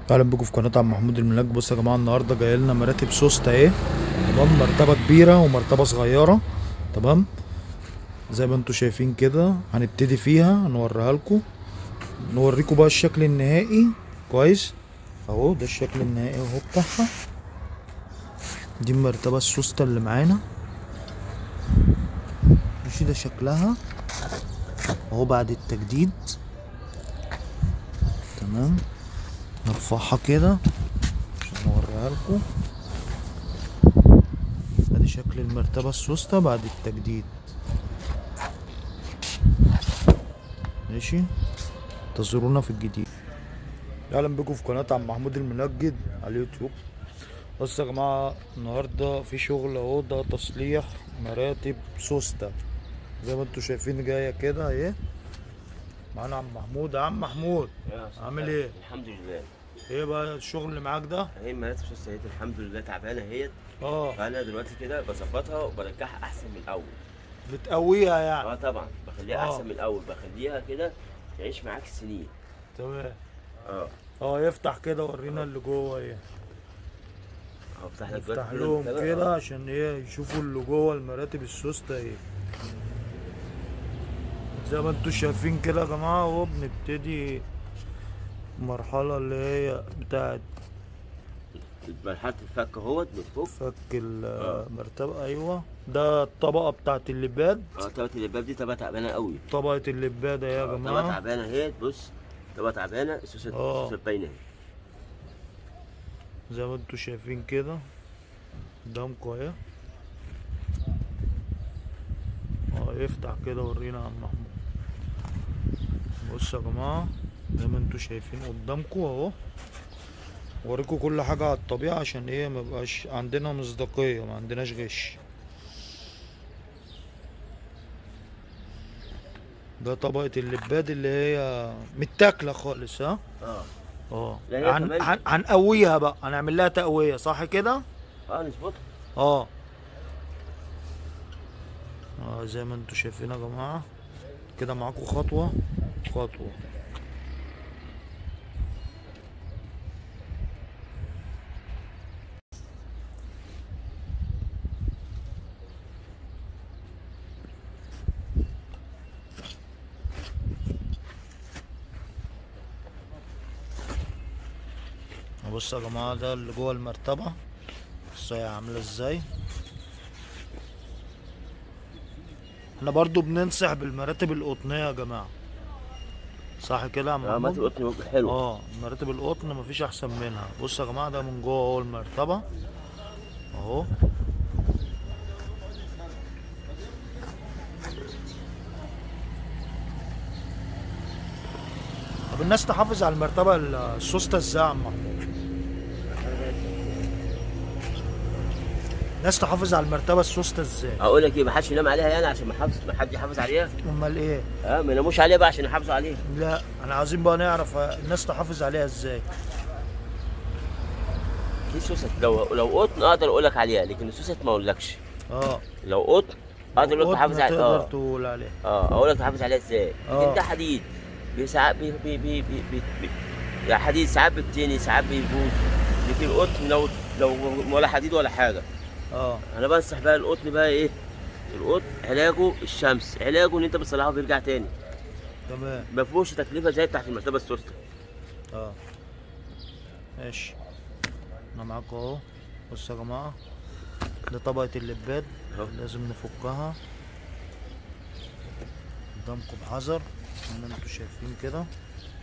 اهلا بكم في قناه عم محمود الملاك بصوا يا جماعه النهارده جاي لنا مراتب سوسته اهي تمام مرتبه كبيره ومرتبه صغيره تمام زي ما انتم شايفين كده هنبتدي فيها نوريها لكم نوريكم بقى الشكل النهائي كويس اهو ده الشكل النهائي اهو بتاعها دي المرتبه السوسته اللي معانا ماشي ده شكلها اهو بعد التجديد تمام نرفعها كده عشان نوريها لكم ادي شكل المرتبة السوسته بعد التجديد ماشي انتظرونا في الجديد اهلا بكم في قناة عم محمود المنجد على اليوتيوب بصوا يا جماعة النهاردة في شغل اهو ده تصليح مراتب سوسته زي ما انتوا شايفين جاية كده اهي معانا عم محمود يا عم محمود يا أستاذ عامل خالد، ايه؟ الحمد لله ايه بقى الشغل اللي معاك ده؟ هي المراتب شو اهيت الحمد لله تعبانه اهيت اه فانا دلوقتي كده بظبطها وبرجعها احسن من الاول بتقويها يعني اه طبعا بخليها آه. احسن من الاول بخليها كده تعيش معاك السنين تمام اه اه يفتح كده ورينا اللي جوه ايه اهو افتح لك يفتح دلوقتي لهم كده كده آه. عشان ايه يشوفوا اللي جوه المراتب السوسته ايه زي ما انتوا شايفين كده يا جماعه اهو بنبتدي المرحله اللي هي بتاعت مرحله الفك اهوت من فوق فك آه. المرتبه ايوه ده الطبقه بتاعت اللباد اه طبقه اللباب دي طبقه تعبانه قوي طبقه اللباد اهي يا آه، طبقه جماعه تعبانه اهيت بص طبقه تعبانه السوسه آه. السوسه باينه اهي زي ما انتوا شايفين كده قدامكم اهي اه يفتح كده ورينا يا عم محمود بصوا يا جماعه زي ما انتوا شايفين قدامكم اهو وريكم كل حاجه على الطبيعه عشان ايه ما يبقاش عندنا مصداقيه ما عندناش غش ده طبقه اللباد اللي هي متاكله خالص ها اه اه لا هي هن... كمان- هن... هنقويها بقى هنعمل لها تقويه صح كده اه نظبطها اه اه زي ما انتوا شايفين يا جماعه كده معاكم خطوه خطوه بصوا يا جماعه ده اللي جوه المرتبه بصوا هي عامله ازاي احنا برضو بننصح بالمراتب القطنيه يا جماعه صح كده يا عم اه محمود؟ مراتب القطن حلو اه مراتب القطن مفيش احسن منها بصوا يا جماعه ده من جوه اهو المرتبه اهو طب الناس تحافظ على المرتبه السوسته ازاي يا عم محمود الناس تحافظ على المرتبه السوسته ازاي اقول لك ايه ما حدش ينام عليها يعني عشان ما حافظ ما حد يحافظ عليها امال ايه اه ما يناموش عليها بقى عشان يحافظوا عليها لا انا عايزين بقى نعرف الناس تحافظ عليها ازاي في سوست لو لو قطن اقدر اقول لك عليها لكن السوست ما اقولكش اه لو قطن اقدر اقول لك تحافظ قطن عليها تقدر اه تقول عليها اه اقول لك تحافظ عليها ازاي آه. لكن ده حديد بي- ساعات بي بي بي بي بي بي يعني حديد ساعات بيتني ساعات بيبوظ لكن القطن لو لو ولا حديد ولا حاجه اه انا بنصح بقى القطن بقى ايه القطن علاجه الشمس علاجه ان انت بتصلحه بيرجع تاني تمام ما فيهوش تكلفه زي بتاعت المرتبه السوسته اه ماشي انا معاكم اهو بصوا يا جماعه ده طبقه اللباد أهو. لازم نفكها قدامكم بحذر زي ما انتوا شايفين كده